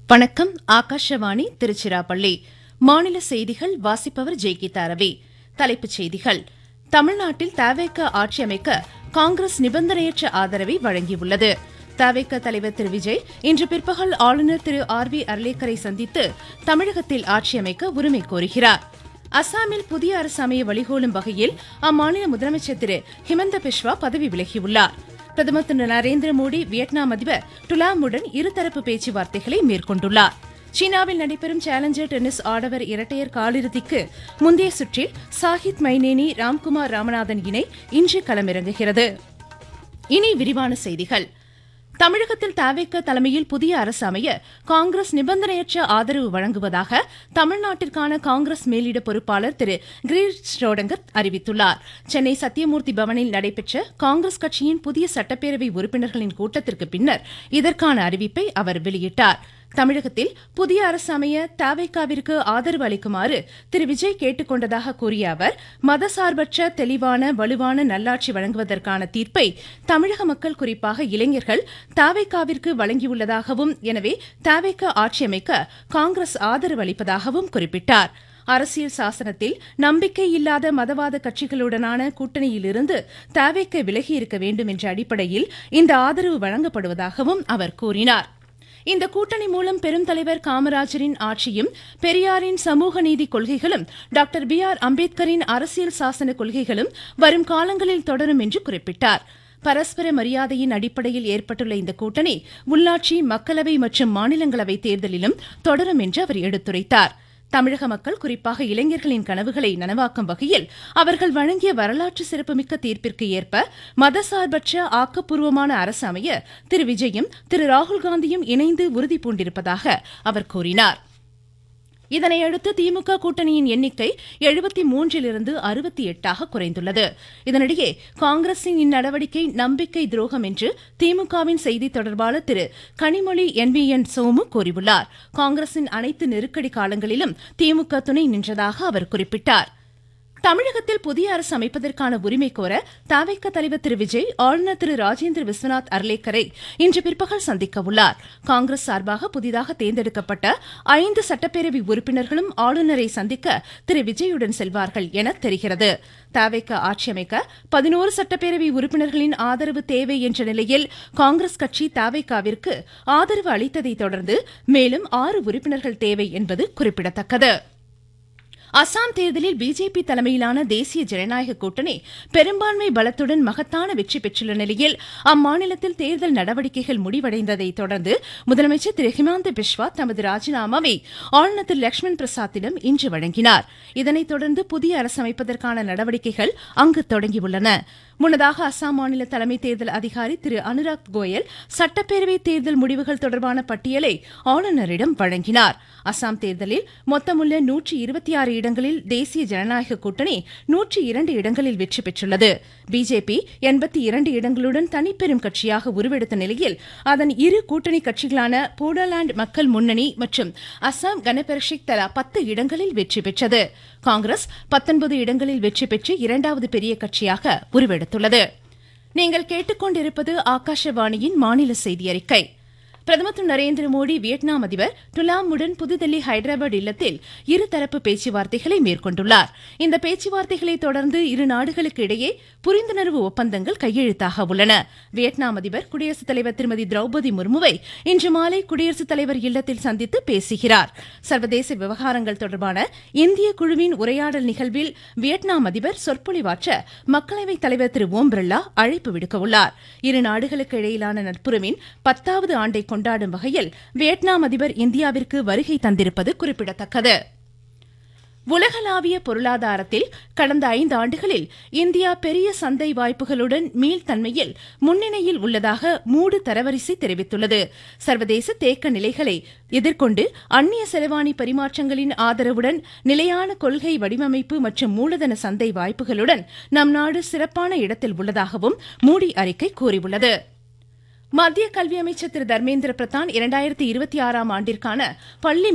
வணக்கம் ஆகாஷவாணி திருச்சிராப்பள்ளி மாநில செய்திகள் வாசிப்பவர் ஜெய்கீதா ரவி தலைப்புச் செய்திகள் தமிழ்நாட்டில் தவேக ஆட்சி அமைக்க காங்கிரஸ் நிபந்தனையற்ற ஆதரவை வழங்கியுள்ளது தவேக தலைவர் திரு விஜய் இன்று பிற்பகல் ஆளுநர் திரு ஆர் வி அர்லேக்கரை சந்தித்து தமிழகத்தில் ஆட்சி அமைக்க உரிமை கோருகிறார் அசாமில் புதிய அரசு அமைய வழிகோலும் வகையில் அம்மாநில முதலமைச்சர் திரு ஹிமந்த பிஸ்வா பதவி விலகியுள்ளார் பிரதமர் திரு நரேந்திர மோடி வியட்நாம் அதிபர் டுலாமுடன் இருதரப்பு பேச்சுவார்த்தைகளை மேற்கொண்டுள்ளார் சீனாவில் நடைபெறும் சேலஞ்சர் டென்னிஸ் ஆடவர் இரட்டையர் காலிறுதிக்கு முந்தைய சுற்றில் சாஹித் மைனேனி ராம்குமார் ராமநாதன் இணை இன்று களமிறங்குகிறது இனி விரிவான செய்திகள் தமிழகத்தில் தவேக தலைமையில் புதிய அரசு அமைய காங்கிரஸ் நிபந்தனையற்ற ஆதரவு வழங்குவதாக தமிழ்நாட்டிற்கான காங்கிரஸ் மேலிட பொறுப்பாளர் திரு கிரீஷ் ஷ்ரோடங்கர் அறிவித்துள்ளார் சென்னை சத்தியமூர்த்தி பவனில் நடைபெற்ற காங்கிரஸ் கட்சியின் புதிய சட்டப்பேரவை உறுப்பினர்களின் கூட்டத்திற்கு பின்னர் இதற்கான அறிவிப்பை அவர் வெளியிட்டார் தமிழகத்தில் புதிய அரசு அமைய தவேகாவிற்கு ஆதரவு அளிக்குமாறு திரு விஜய் கேட்டுக் கொண்டதாக கூறிய அவர் மதசார்பற்ற தெளிவான வலுவான நல்லாட்சி வழங்குவதற்கான தீர்ப்பை தமிழக மக்கள் குறிப்பாக இளைஞர்கள் தவேகாவிற்கு வழங்கியுள்ளதாகவும் எனவே தவேகா ஆட்சி அமைக்க காங்கிரஸ் ஆதரவு அளிப்பதாகவும் குறிப்பிட்டார் அரசியல் சாசனத்தில் நம்பிக்கை இல்லாத மதவாத கட்சிகளுடனான கூட்டணியிலிருந்து தவேக்க விலகியிருக்க வேண்டும் என்ற அடிப்படையில் இந்த ஆதரவு வழங்கப்படுவதாகவும் அவர் கூறினார் இந்த கூட்டணி மூலம் பெருந்தலைவர் காமராஜரின் ஆட்சியும் பெரியாரின் சமூக நீதி கொள்கைகளும் டாக்டர் பி ஆர் அம்பேத்கரின் அரசியல் சாசன கொள்கைகளும் வரும் காலங்களில் தொடரும் என்று குறிப்பிட்டார் பரஸ்பர மரியாதையின் அடிப்படையில் ஏற்பட்டுள்ள இந்த கூட்டணி உள்ளாட்சி மக்களவை மற்றும் மாநிலங்களவை தேர்தலிலும் தொடரும் என்று அவர் எடுத்துரைத்தார் தமிழக மக்கள் குறிப்பாக இளைஞர்களின் கனவுகளை நனவாக்கும் வகையில் அவர்கள் வழங்கிய வரலாற்று சிறப்புமிக்க தீர்ப்பிற்கு ஏற்ப மதசார்பற்ற ஆக்கப்பூர்வமான அரசு அமைய திரு விஜயும் திரு ராகுல்காந்தியும் இணைந்து உறுதி பூண்டிருப்பதாக அவர் கூறினார் இதனையடுத்து திமுக கூட்டணியின் எண்ணிக்கை எழுபத்தி மூன்றிலிருந்து அறுபத்தி எட்டாக குறைந்துள்ளது இதனிடையே காங்கிரசின் இந்நடவடிக்கை நம்பிக்கை துரோகம் என்று திமுகவின் செய்தி தொடர்பாளர் Thiru Kanimozhi N V N Somu கூறியுள்ளார் காங்கிரசின் அனைத்து நெருக்கடி காலங்களிலும் திமுக துணை நின்றதாக அவர் குறிப்பிட்டார் தமிழகத்தில் புதிய அரசு அமைப்பதற்கான உரிமை கோர தவிக தலைவர் திரு விஜய் ஆளுநர் திரு ராஜேந்திர விஸ்வநாத் அர்லேக்கரை இன்று பிற்பகல் சந்திக்க உள்ளார் காங்கிரஸ் சார்பாக புதிதாக தேர்ந்தெடுக்கப்பட்ட ஐந்து சட்டப்பேரவை உறுப்பினர்களும் ஆளுநரை சந்திக்க திரு விஜயுடன் செல்வார்கள் என தெரிகிறது தவிக ஆட்சி அமைக்க பதினோரு சட்டப்பேரவை உறுப்பினர்களின் ஆதரவு தேவை என்ற நிலையில் காங்கிரஸ் கட்சி தவிகாவிற்கு ஆதரவு அளித்ததை தொடர்ந்து மேலும் ஆறு உறுப்பினர்கள் தேவை என்பது குறிப்பிடத்தக்கது அசாம் தேர்தலில் பிஜேபி தலைமையிலான தேசிய ஜனநாயக கூட்டணி பெரும்பான்மை பலத்துடன் மகத்தான வெற்றி பெற்றுள்ள நிலையில் அம்மாநிலத்தில் தேர்தல் நடவடிக்கைகள் முடிவடைந்ததை தொடர்ந்து முதலமைச்சர் திரு ஹிமாந்த பிஸ்வா தமது ராஜினாமாவை ஆளுநர் திரு லட்சுமண் பிரசாத்திடம் இன்று வழங்கினார் இதனைத் தொடர்ந்து புதிய அரசு அமைப்பதற்கான நடவடிக்கைகள் அங்கு தொடங்கியுள்ளன முன்னதாக அசாம் மாநில தலைமை தேர்தல் அதிகாரி திரு அனுராக் கோயல் சட்டப்பேரவை தேர்தல் முடிவுகள் தொடர்பான பட்டியலை ஆளுநரிடம் வழங்கினார் அசாம் தேர்தலில் மொத்தமுள்ள நூற்றி இருபத்தி ஆறு இடங்களில் தேசிய ஜனநாயக கூட்டணி நூற்றி இரண்டு இடங்களில் வெற்றி பெற்றுள்ளது பிஜேபி எண்பத்தி இரண்டு இடங்களுடன் தனிப்பெரும் கட்சியாக உருவெடுத்த நிலையில் அதன் இரு கூட்டணி கட்சிகளான போடோலாந்து மக்கள் முன்னணி மற்றும் அசாம் கனபரிஷத் தலா பத்து இடங்களில் வெற்றி பெற்றது காங்கிரஸ் பத்தொன்பது இடங்களில் வெற்றி பெற்று இரண்டாவது பெரிய கட்சியாக உருவெடுத்துள்ளது நீங்கள் கேட்டுக்கொண்டிருப்பது ஆகாஷவாணியின் மாநில செய்தி அறிக்கை பிரதமர் திரு நரேந்திர மோடி வியட்நாம் அதிபர் டுலாமுடன் புதுதில்லி ஹைதராபாத் இல்லத்தில் இருதரப்பு பேச்சுவார்த்தைகளை மேற்கொண்டுள்ளார் இந்த பேச்சுவார்த்தைகளை தொடர்ந்து இரு நாடுகளுக்கு இடையே புரிந்துணர்வு ஒப்பந்தங்கள் கையெழுத்தாக உள்ளன வியட்நாம் அதிபர் குடியரசுத் தலைவர் திருமதி திரௌபதி முர்முவை இன்று மாலை குடியரசுத் தலைவர் இல்லத்தில் சந்தித்து பேசுகிறார் சர்வதேச விவகாரங்கள் தொடர்பான இந்திய குழுவின் உரையாடல் நிகழ்வில் வியட்நாம் அதிபர் சொற்பொழிவாற்ற மக்களவைத் தலைவர் திரு ஓம் பிர்லா அழைப்பு விடுக்கவுள்ளார் இரு நாடுகளுக்கு இடையிலான நட்புறவின் பத்தாவது ஆண்டை கொண்டாடும் வகையில் வியட்நாம் அதிபர் இந்தியாவிற்கு வருகை தந்திருப்பது குறிப்பிடத்தக்கது உலகளாவிய பொருளாதாரத்தில் கடந்த ஐந்து ஆண்டுகளில் இந்தியா பெரிய சந்தை வாய்ப்புகளுடன் மீள்தன்மையில் முன்னணியில் உள்ளதாக மூடு தரவரிசை தெரிவித்துள்ளது சர்வதேச தேக்க நிலைகளை எதிர்கொண்டு அந்நிய செலவாணி பரிமாற்றங்களின் ஆதரவுடன் நிலையான கொள்கை வடிவமைப்பு மற்றும் மூலதன சந்தை வாய்ப்புகளுடன் நம் நாடு சிறப்பான இடத்தில் உள்ளதாகவும் மூடி அறிக்கை கூறியுள்ளது மத்திய கல்வி அமைச்சர் திரு தர்மேந்திர பிரதான் இரண்டாயிரத்தி இருபத்தி ஆறாம் ஆண்டிற்கான பள்ளி